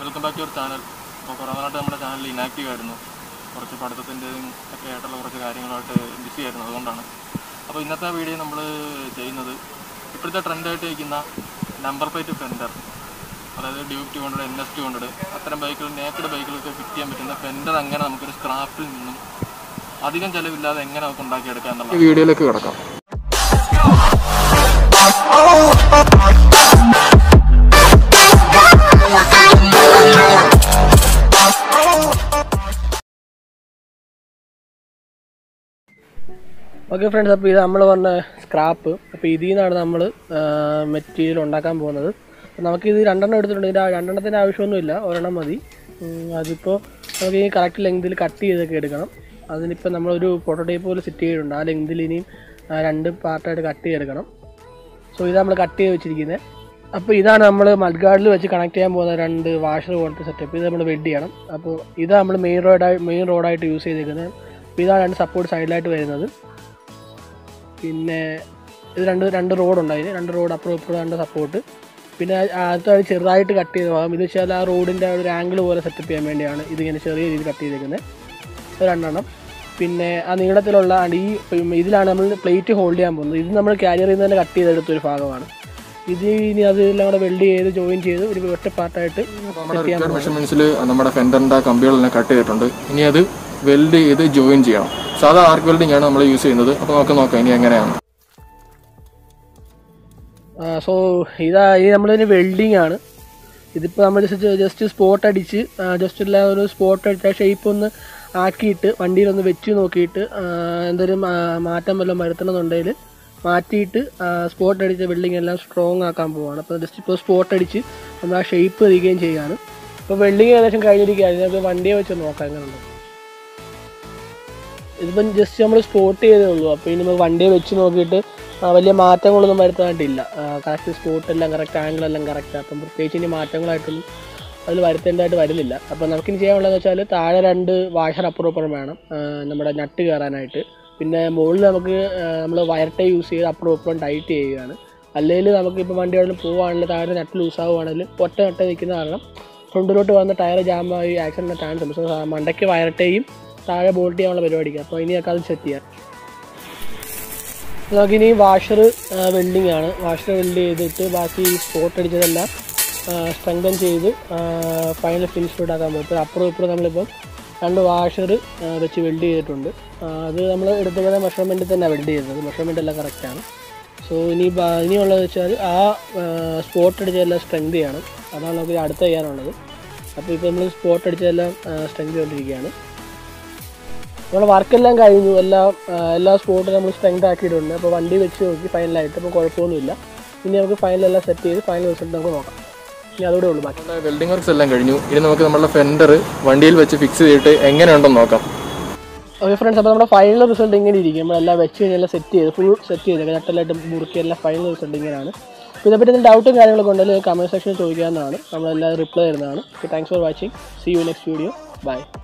welcome back your channel അപ്പോൾ കുറേ നാളായിട്ട് നമ്മുടെ ചാനൽ ഇനാക്റ്റീവ് ആയിരുന്നു കുറച്ച് പഠിത്തത്തിൻ്റെയും ഒക്കെ ആയിട്ടുള്ള കുറച്ച് കാര്യങ്ങളായിട്ട് ബിസി ആയിരുന്നു അതുകൊണ്ടാണ് അപ്പോൾ ഇന്നത്തെ വീഡിയോ നമ്മൾ ചെയ്യുന്നത് ഇപ്പോഴത്തെ ട്രെൻഡായിട്ട് ഇരിക്കുന്ന നമ്പർ പ്ലേറ്റ് ഫെൻഡർ അതായത് Duke two hundred N S two hundred അത്തരം ബൈക്കുകൾ നേക്കഡ് ബൈക്കുകളൊക്കെ ഫിറ്റ് ചെയ്യാൻ പറ്റുന്ന ഫെൻഡർ എങ്ങനെ നമുക്കൊരു സ്ക്രാപ്പിൽ നിന്നും അധികം ചിലവില്ലാതെ എങ്ങനെ നമുക്ക് ഉണ്ടാക്കിയെടുക്കാം എന്നുള്ള വീഡിയോയിലേക്ക് കിടക്കാം ഓക്കെ ഫ്രണ്ട്സ് അപ്പോൾ ഇത് നമ്മൾ പറഞ്ഞ സ്ക്രാപ്പ് അപ്പോൾ ഇതിൽ നിന്നാണ് നമ്മൾ മെറ്റീരിയൽ ഉണ്ടാക്കാൻ പോകുന്നത് അപ്പോൾ നമുക്കിത് രണ്ടെണ്ണം എടുത്തിട്ടുണ്ട് ഇതിൻ്റെ ആ രണ്ടെണ്ണത്തിൻ്റെ ആവശ്യമൊന്നുമില്ല ഒരെണ്ണം മതി ഉം, അതിപ്പോൾ നമുക്ക് ഈ കറക്റ്റ് ലെങ്തിൽ കട്ട് ചെയ്തൊക്കെ എടുക്കണം അതിനിപ്പോൾ നമ്മളൊരു പ്രോട്ടോടൈപ്പ് പോലെ സെറ്റ് ചെയ്തിട്ടുണ്ട് ആ ലെങ്തിൽ ഇനിയും ആ, രണ്ട് പാർട്ടായിട്ട് കട്ട് ചെയ്തെടുക്കണം സോ ഇത് നമ്മൾ കട്ട് ചെയ്ത് വെച്ചിരിക്കുന്നത് അപ്പോൾ ഇതാണ് നമ്മൾ മഡ്ഗാർഡിൽ വെച്ച് കണക്ട് ചെയ്യാൻ പോകുന്ന രണ്ട് വാഷർ പോലത്തെ സെറ്റപ്പ് ഇത് നമ്മൾ വെഡ് ചെയ്യണം അപ്പോൾ ഇതാണ് നമ്മൾ മെയിൻ റോഡായി മെയിൻ റോഡായിട്ട് യൂസ് ചെയ്തിരിക്കുന്നത് അപ്പോൾ ഇതാണ് രണ്ട് സപ്പോർട്ട് സൈഡിലായിട്ട് വരുന്നത് പിന്നെ ഇത് രണ്ട് രണ്ട് റോഡുണ്ട് അതിന് രണ്ട് റോഡ് അപ്പുറം ഇപ്പുറം രണ്ട് സപ്പോർട്ട് പിന്നെ അത് ചെറുതായിട്ട് കട്ട് ചെയ്ത് പോകാം ഇത് വെച്ചാൽ ആ റോഡിൻ്റെ ഒരു ആംഗിൾ പോലെ സെറ്റപ്പ് ചെയ്യാൻ വേണ്ടിയാണ് ഇതിങ്ങനെ ചെറിയ രീതിയിൽ കട്ട് ചെയ്തേക്കുന്നത് ഇത് രണ്ടെണ്ണം പിന്നെ ആ നീളത്തിലുള്ള and ഈ ഇപ്പം ഇതിലാണ് നമ്മൾ പ്ലേറ്റ് ഹോൾഡ് ചെയ്യാൻ പോകുന്നത് ഇത് നമ്മൾ കാരിയറിൽ നിന്ന് തന്നെ കട്ട് ചെയ്തെടുത്ത ഒരു ഭാഗമാണ് ഇത് ഇനി അതെല്ലാം കൂടെ വെൽഡ് ചെയ്ത് ജോയിൻ ചെയ്ത് ഒരു ഒറ്റ പാർട്ടായിട്ട് നമ്മുടെ റിക്വയർഡ് മെഷർമെന്റ്സിൽ നമ്മുടെ ഫെൻഡറിന്റെ കമ്പികളെല്ലാം കട്ട് ചെയ്തിട്ടുണ്ട് ഇനി അത് വെൽഡ് ചെയ്ത് ജോയിൻ ചെയ്യണം സാധാ ആർക്ക് വെൽഡിംഗ് ആണ് നമ്മൾ യൂസ് ചെയ്യുന്നത് അപ്പോൾ നമുക്ക് നോക്കാം ഇനി എങ്ങനെയാണ് സോ ഇതാ ഇത് നമ്മളിതിന് വെൽഡിങ് ആണ് ഇതിപ്പോൾ നമ്മൾ ജസ്റ്റ് ജസ്റ്റ് സ്പോട്ട് അടിച്ച് ജസ്റ്റ് എല്ലാം ഒരു സ്പോട്ട് അടിച്ച ഷേപ്പ് ഒന്ന് ആക്കിയിട്ട് വണ്ടിയിലൊന്ന് വെച്ച് നോക്കിയിട്ട് ആ, എന്തെങ്കിലും ആ, മാറ്റം വല്ലതും വരുത്തണമെന്നുണ്ടെങ്കിൽ മാറ്റിയിട്ട് സ്പോട്ട് അടിച്ച വെൽഡിങ് എല്ലാം സ്ട്രോങ് ആക്കാൻ പോവാണ് അപ്പോൾ ജസ്റ്റ് ഇപ്പോൾ സ്പോട്ട് അടിച്ച് നമ്മൾ ആ ഷേപ്പ് തിരികെയും ചെയ്യുകയാണ് ഇപ്പോൾ വെൽഡിങ് ഏകദേശം കഴിഞ്ഞിരിക്കുകയാണ് നമുക്ക് വണ്ടിയെ വെച്ച് നോക്കാം എങ്ങനെയുണ്ട് ഇതിപ്പം ജസ്റ്റ് നമ്മൾ സ്പോട്ട് ചെയ്തേ ഉള്ളൂ അപ്പോൾ ഇനി നമുക്ക് വണ്ടിയെ വെച്ച് നോക്കിയിട്ട് ആ, വലിയ മാറ്റങ്ങളൊന്നും വരുത്താനായിട്ടില്ല കറക്റ്റ് സ്പോട്ട് എല്ലാം കറക്റ്റ് ആംഗിൾ എല്ലാം കറക്റ്റ് അപ്പം പ്രത്യേകിച്ച് ഇനി മാറ്റങ്ങളായിട്ടൊന്നും അതിൽ വരുത്തേണ്ടതായിട്ട് വരുന്നില്ല അപ്പോൾ നമുക്കിനി ചെയ്യാനുള്ളതെന്ന് വെച്ചാൽ താഴെ രണ്ട് വാഷർ അപ്പുറം ഇപ്പുറം വേണം ആ, നമ്മുടെ നട്ട് കയറാനായിട്ട് പിന്നെ മുകളിൽ നമുക്ക് നമ്മൾ വയർട്ടെ യൂസ് ചെയ്ത് അപ്പുറം ഇപ്പുറം ടൈറ്റ് ചെയ്യുകയാണ് അല്ലെങ്കിൽ നമുക്ക് ഇപ്പോൾ വണ്ടി അവിടെ പോവുകയാണെങ്കിൽ താഴെ നട്ട് ലൂസ് ആവുകയാണെങ്കിൽ ഒറ്റ നട്ട് നിൽക്കുന്ന കാരണം ഫ്രണ്ടിലോട്ട് വന്ന് ടയർ ജാമായി ആക്സിഡൻറ്റ് ചാൻസ് ഉണ്ട് സോ മണ്ടയ്ക്ക് വയർട്ടെയും താഴെ ബോൾട്ട് ചെയ്യാനുള്ള പരിപാടിക്ക് അപ്പോൾ ഇനിയൊക്കെ അത് സെറ്റ് ചെയ്യാം നമുക്കിനി വാഷർ വെൽഡിങ് ആണ് വാഷർ വെൽഡ് ചെയ്തിട്ട് ബാക്കി സ്പോട്ട് അടിച്ചതെല്ലാം സ്ട്രെങ്തൻ ചെയ്ത് ഫൈനൽ ഫിനിഷ് ആക്കാൻ പറ്റും അപ്പുറം ഇപ്പുറം നമ്മളിപ്പം രണ്ട് വാഷർ വെച്ച് വെൽഡ് ചെയ്തിട്ടുണ്ട് ആ, അത് നമ്മൾ എടുത്തുക്കുന്ന മെഷർമെൻറ്റിൽ തന്നെ വെൽഡ് ചെയ്തത് മെഷർമെൻ്റ് എല്ലാം കറക്റ്റാണ് സോ ഇനി ബാ- ഇനിയുള്ളത് വെച്ചാൽ ആ സ്പോട്ട് അടിച്ചതെല്ലാം സ്ട്രെങ്ത് ചെയ്യണം അതാണ് നമുക്ക് അടുത്ത ചെയ്യാനുള്ളത് അപ്പോൾ ഇപ്പോൾ നമ്മൾ സ്പോട്ട് അടിച്ചതെല്ലാം സ്ട്രെങ്ത് ചെയ്തുകൊണ്ടിരിക്കുകയാണ് നമ്മുടെ വർക്കെല്ലാം കഴിഞ്ഞു എല്ലാം ആ, എല്ലാ സ്പോട്ടും നമ്മൾ സ്ട്രെങ്ത് ആക്കിയിട്ടുണ്ട് അപ്പോൾ വണ്ടി വെച്ച് നോക്കി ഫൈനലായിട്ട് അപ്പോൾ കുഴപ്പമൊന്നുമില്ല ഇനി നമുക്ക് ഫൈനലെല്ലാം സെറ്റ് ചെയ്ത് ഫൈനൽ റിസൾട്ട് നമുക്ക് നോക്കാം ഇനി അതോടെ ഉള്ളൂ ബാക്കി നമ്മുടെ വെൽഡിംഗ് വർക്ക്സ് എല്ലാം കഴിഞ്ഞു ഇനി നമുക്ക് നമ്മുടെ ഫെൻഡർ വണ്ടിയിൽ വെച്ച് ഫിക്സ് ചെയ്തിട്ട് എങ്ങനെയുണ്ടെന്ന് നോക്കാം ഓക്കെ ഫ്രണ്ട്സ് അപ്പോൾ നമ്മുടെ ഫൈനൽ റിസൾട്ട് ഇങ്ങനെ ഇരിക്കും നമ്മളെല്ലാം വെച്ച് കഴിഞ്ഞാൽ സെറ്റ് ചെയ്ത് ഫുൾ സെറ്റ് ചെയ്ത് നട്ടെല്ലായിട്ട് മുറുക്കി എല്ലാം ഫൈനൽ റിസൾട്ട് ഇങ്ങനെയാണ് അപ്പോൾ ഇതിനെപ്പറ്റി എന്തെങ്കിലും ഡൗട്ടും കാര്യങ്ങളൊക്കെ ഉണ്ടെങ്കിൽ കമൻറ്റ് സെക്ഷനിൽ ചോദിക്കാവുന്നതാണ് നമ്മളെല്ലാം റിപ്ലൈ തരുന്നതാണ് thanks for watching see you next video by